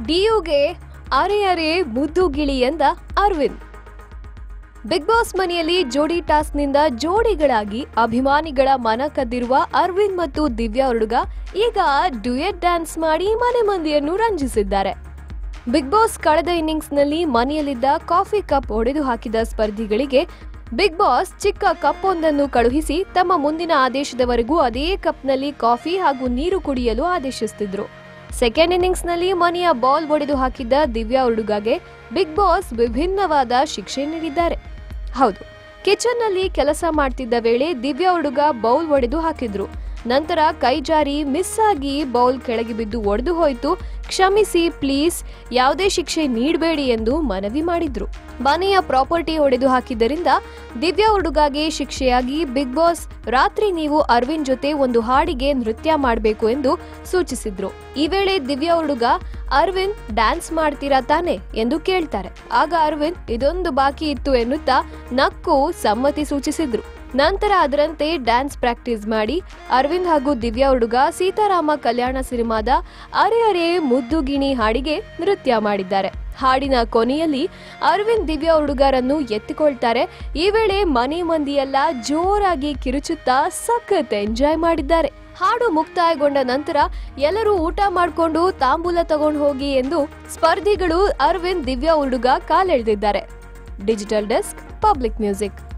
ಡಿಯುಗೆ ಅರೆ ಅರೆ ಮುದ್ದು ಗಿಳಿ ಎಂದ ಅರವಿಂದ್ ಬಿಗ್ ಬಾಸ್ ಮನೆಯಲ್ಲಿ ಜೋಡಿ ಟಾಸ್ಕ್ನಿಂದ ಜೋಡಿಗಳಾಗಿ ಅಭಿಮಾನಿಗಳ ಮನ ಕದ್ದಿರುವ ಅರವಿಂದ್ ಮತ್ತು ದಿವ್ಯಾ ಹುಡುಗ ಈಗ ಡ್ಯುಯೆಟ್ ಡ್ಯಾನ್ಸ್ ಮಾಡಿ ಮನೆ ಮಂದಿಯನ್ನು ರಂಜಿಸಿದ್ದಾರೆ ಬಿಗ್ ಬಾಸ್ ಕಳೆದ ಇನ್ನಿಂಗ್ಸ್ನಲ್ಲಿ ಮನೆಯಲ್ಲಿದ್ದ ಕಾಫಿ ಕಪ್ ಒಡೆದು ಹಾಕಿದ ಸ್ಪರ್ಧಿಗಳಿಗೆ ಬಿಗ್ ಬಾಸ್ ಚಿಕ್ಕ ಕಪ್ ಒಂದನ್ನು ಕಳುಹಿಸಿ ತಮ್ಮ ಮುಂದಿನ ಆದೇಶದವರೆಗೂ ಅದೇ ಕಪ್ನಲ್ಲಿ ಕಾಫಿ ಹಾಗೂ ನೀರು ಕುಡಿಯಲು ಆದೇಶಿಸುತ್ತಿದ್ರು ಸೆಕೆಂಡ್ ಇನ್ನಿಂಗ್ಸ್ನಲ್ಲಿ ಮನೆಯ ಬಾಲ್ ಒಡೆದು ಹಾಕಿದ್ದ ದಿವ್ಯಾ ಹುಡುಗಗೆ ಬಿಗ್ ಬಾಸ್ ವಿಭಿನ್ನವಾದ ಶಿಕ್ಷೆ ನೀಡಿದ್ದಾರೆ ಹೌದು ಕಿಚನ್ನಲ್ಲಿ ಕೆಲಸ ಮಾಡ್ತಿದ್ದ ವೇಳೆ ದಿವ್ಯಾ ಹುಡುಗ ಬೌಲ್ ಒಡೆದು ಹಾಕಿದ್ರು ನಂತರ ಕೈ ಜಾರಿ ಮಿಸ್ ಆಗಿ ಬೌಲ್ ಕೆಳಗೆ ಬಿದ್ದು ಒಡೆದು ಹೋಯ್ತು ಕ್ಷಮಿಸಿ ಪ್ಲೀಸ್ ಯಾವುದೇ ಶಿಕ್ಷೆ ನೀಡಬೇಡಿ ಎಂದು ಮನವಿ ಮಾಡಿದ್ರು ಮನೆಯ ಪ್ರಾಪರ್ಟಿ ಒಡೆದು ಹಾಕಿದ್ದರಿಂದ ದಿವ್ಯಾ ಹುಡುಗಗೆ ಶಿಕ್ಷೆಯಾಗಿ ಬಿಗ್ ಬಾಸ್ ರಾತ್ರಿ ನೀವು ಅರವಿಂದ್ ಜೊತೆ ಒಂದು ಹಾಡಿಗೆ ನೃತ್ಯ ಮಾಡಬೇಕು ಎಂದು ಸೂಚಿಸಿದ್ರು ಈ ವೇಳೆ ದಿವ್ಯಾ ಹುಡುಗ ಅರವಿಂದ್ ಡ್ಯಾನ್ಸ್ ಮಾಡ್ತೀರಾ ತಾನೆ ಎಂದು ಕೇಳ್ತಾರೆ ಆಗ ಅರವಿಂದ್ ಇದೊಂದು ಬಾಕಿ ಇತ್ತು ಎನ್ನುತ್ತಾ ನಕ್ಕು ಸಮ್ಮತಿ ಸೂಚಿಸಿದ್ರು ನಂತರ ಅದರಂತೆ ಡ್ಯಾನ್ಸ್ ಪ್ರಾಕ್ಟೀಸ್ ಮಾಡಿ ಅರವಿಂದ್ ಹಾಗೂ ದಿವ್ಯಾ ಹುಡುಗ ಸೀತಾರಾಮ ಕಲ್ಯಾಣ ಸಿನಿಮಾದ ಅರೆ ಅರೆ ಮುದ್ದು ಗಿಣಿ ಹಾಡಿಗೆ ನೃತ್ಯ ಮಾಡಿದ್ದಾರೆ ಹಾಡಿನ ಕೊನೆಯಲ್ಲಿ ಅರವಿಂದ್ ದಿವ್ಯಾ ಹುಡುಗರನ್ನು ಎತ್ತಿಕೊಳ್ತಾರೆ ಈ ವೇಳೆ ಮನೆ ಮಂದಿಯೆಲ್ಲ ಜೋರಾಗಿ ಕಿರುಚುತ್ತಾ ಸಖತ್ ಎಂಜಾಯ್ ಮಾಡಿದ್ದಾರೆ ಹಾಡು ಮುಕ್ತಾಯಗೊಂಡ ನಂತರ ಎಲ್ಲರೂ ಊಟ ಮಾಡ್ಕೊಂಡು ತಾಂಬೂಲ ತಗೊಂಡು ಹೋಗಿ ಎಂದು ಸ್ಪರ್ಧಿಗಳು ಅರವಿಂದ್ ದಿವ್ಯಾ ಹುಡುಗ ಕಾಲೆಳೆದಿದ್ದಾರೆ ಡಿಜಿಟಲ್ ಡೆಸ್ಕ್ ಪಬ್ಲಿಕ್ ಮ್ಯೂಸಿಕ್